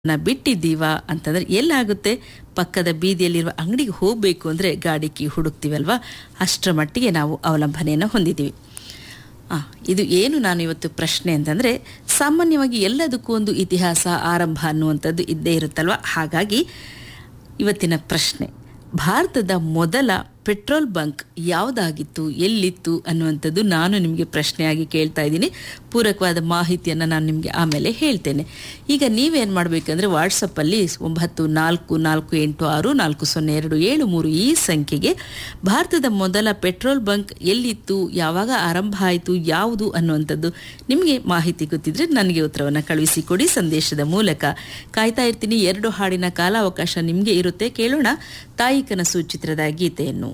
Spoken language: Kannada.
ನ ಬಿಟ್ಟಿದ್ದೀವಾ ಅಂತಂದ್ರೆ ಎಲ್ಲಾಗುತ್ತೆ ಪಕ್ಕದ ಬೀದಿಯಲ್ಲಿರುವ ಅಂಗಡಿಗೆ ಹೋಗಬೇಕು ಅಂದರೆ ಗಾಡಿ ಕೀ ಹುಡುಕ್ತೀವಲ್ವಾ ಅಷ್ಟರ ಮಟ್ಟಿಗೆ ನಾವು ಅವಲಂಬನೆಯನ್ನು ಹೊಂದಿದ್ದೀವಿ ಆ, ಇದು ಏನು ನಾನು ಇವತ್ತು ಪ್ರಶ್ನೆ ಅಂತಂದರೆ ಸಾಮಾನ್ಯವಾಗಿ ಎಲ್ಲದಕ್ಕೂ ಒಂದು ಇತಿಹಾಸ ಆರಂಭ ಅನ್ನುವಂಥದ್ದು ಇದ್ದೇ ಇರುತ್ತಲ್ವ ಹಾಗಾಗಿ ಇವತ್ತಿನ ಪ್ರಶ್ನೆ ಭಾರತದ ಮೊದಲ ಪೆಟ್ರೋಲ್ ಬಂಕ್ ಯಾವುದಾಗಿತ್ತು ಎಲ್ಲಿತ್ತು ಅನ್ನುವಂಥದ್ದು ನಾನು ನಿಮಗೆ ಪ್ರಶ್ನೆಯಾಗಿ ಕೇಳ್ತಾ ಇದ್ದೀನಿ ಪೂರಕವಾದ ಮಾಹಿತಿಯನ್ನು ನಾನು ನಿಮಗೆ ಆಮೇಲೆ ಹೇಳ್ತೇನೆ ಈಗ ನೀವೇನು ಮಾಡಬೇಕಂದ್ರೆ ವಾಟ್ಸಪ್ಪಲ್ಲಿ ಒಂಬತ್ತು ನಾಲ್ಕು ನಾಲ್ಕು ಎಂಟು ಆರು ನಾಲ್ಕು ಸೊನ್ನೆ ಎರಡು ಏಳು ಮೂರು ಈ ಸಂಖ್ಯೆಗೆ ಭಾರತದ ಮೊದಲ ಪೆಟ್ರೋಲ್ ಬಂಕ್ ಎಲ್ಲಿತ್ತು ಯಾವಾಗ ಆರಂಭ ಆಯಿತು ಯಾವುದು ಅನ್ನುವಂಥದ್ದು ನಿಮಗೆ ಮಾಹಿತಿ ಗೊತ್ತಿದ್ರೆ ನನಗೆ ಉತ್ತರವನ್ನು ಕಳುಹಿಸಿಕೊಡಿ ಸಂದೇಶದ ಮೂಲಕ ಕಾಯ್ತಾ ಇರ್ತೀನಿ ಎರಡು ಹಾಡಿನ ಕಾಲಾವಕಾಶ ನಿಮಗೆ ಇರುತ್ತೆ ಕೇಳೋಣ ತಾಯಿ ಕನಸು ಚಿತ್ರದ ಗೀತೆಯನ್ನು